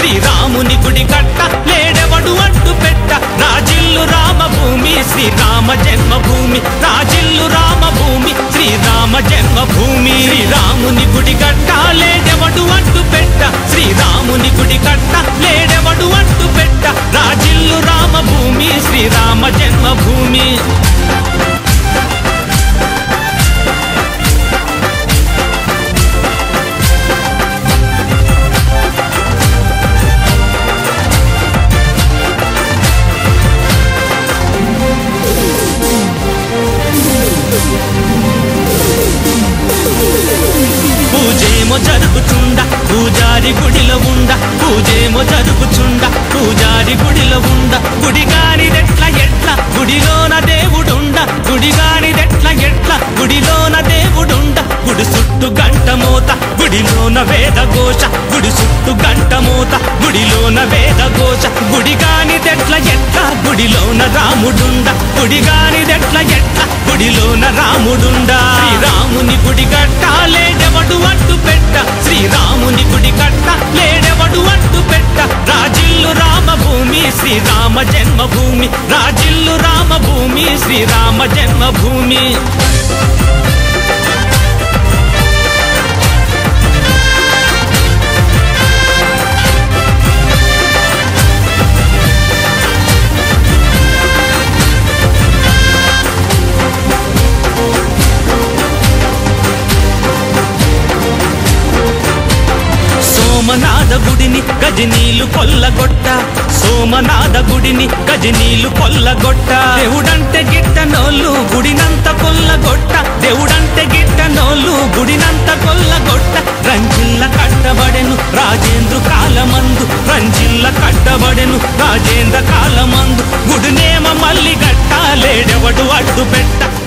శ్రీరాముని గుడి కట్ట లేడెవడు అడ్డు పెట్ట రాజిల్లు రామభూమి శ్రీరామ జన్మభూమి రాజిల్లు రామభూమి శ్రీరామ జన్మభూమి శ్రీరాముని గుడి కట్ట లేడెవడు అడ్డు పెట్ట శ్రీరాముని గుడి కట్ట లేడెవడు అడ్డు పెట్ట రాజిల్లు రామభూమి శ్రీరామ జన్మభూమి పూజేమో జరుగుచుండ పూజారి గుడిలో ఉండ పూజేమో జరుగుచుండ పూజారి గుడిలో ఉండ గుడిగానిదెట్ల ఎట్ల గుడిలోన దేవుడుండ గుడిగానిదెట్ల ఎట్ల గుడిలోన దేవుడుండ గుడి చుట్టూ గంట మోత గుడిలోన వేద ఘోష గుడి చుట్టూ గంట మోత గుడిలోన వేద ఘోష గుడిగానిదెట్ల ఎట్ల గుడిలోన రాముడుండ గుడిగానిదెట్ల ఎట్ల గుడిలోన రాముడుండ శ్రీరాముని గుడి కట్ట లేడెవడు అడ్డు పెట్ట శ్రీరాముని గుడి కట్ట లేడెవడు అడ్డు పెట్ట రాజిల్లు రామభూమి శ్రీరామ జన్మభూమి రాజిల్లు రామభూమి శ్రీరామ జన్మభూమి సోమనాథ గుడిని గజనీలు కొల్లగొట్ట సోమనాథ గుడిని గజనీలు కొల్లగొట్ట దేవుడంటే గిట్టనోళ్ళు గుడినంత కొల్లగొట్ట దేవుడంటే గిట్టనోళ్ళు గుడినంత కొల్లగొట్ట రంజిల్ల కట్టబడెను రాజేంద్ర కాలమందు రంజిల్ల కట్టబడెను రాజేంద్ర కాలమందు గుడినేమ మల్లి గట్ట లేడెవడు అడ్డు పెట్ట